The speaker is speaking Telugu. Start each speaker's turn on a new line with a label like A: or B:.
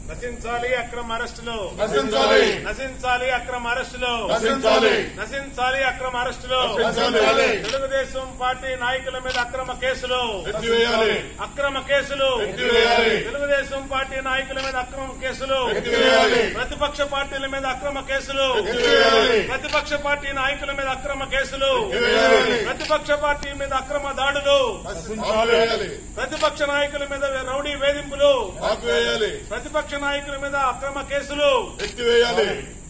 A: నశించాలి అక్రమ అరెస్టులు
B: నశించాలి
A: నశించాలి అక్రమ అరెస్టులు
B: నశించాలి
A: నశించాలి అక్రమ అరెస్టులు
B: నశించాలి
A: తెలుగుదేశం పార్టీ నాయకుల మీద అక్రమ కేసులు
B: ఎత్తివేయాలి
A: అక్రమ కేసులు
B: ఎత్తివేయాలి.
A: తెలుగుదేశం పార్టీ నాయకుల మీద అక్రమ కేసులు
B: ఎత్తివేయాలి.
A: ప్రతిపక్ష పార్టీల మీద అక్రమ కేసులు
B: ఎత్తివేయాలి.
A: ప్రతిపక్ష పార్టీ నాయకుల మీద అక్రమ కేసులు
B: ఎత్తివేయాలి.
A: ప్రతిపక్ష పార్టీ మీద అక్రమ దాడులు
B: ఆపివేయాలి
A: ప్రతిపక్ష నాయకుల మీద రౌడీ వేధింపులు
B: ఆపివేయాలి
A: ప్రతిపక్ష నాయకుల మీద అక్రమ కేసులు
B: ఎత్తివేయాలి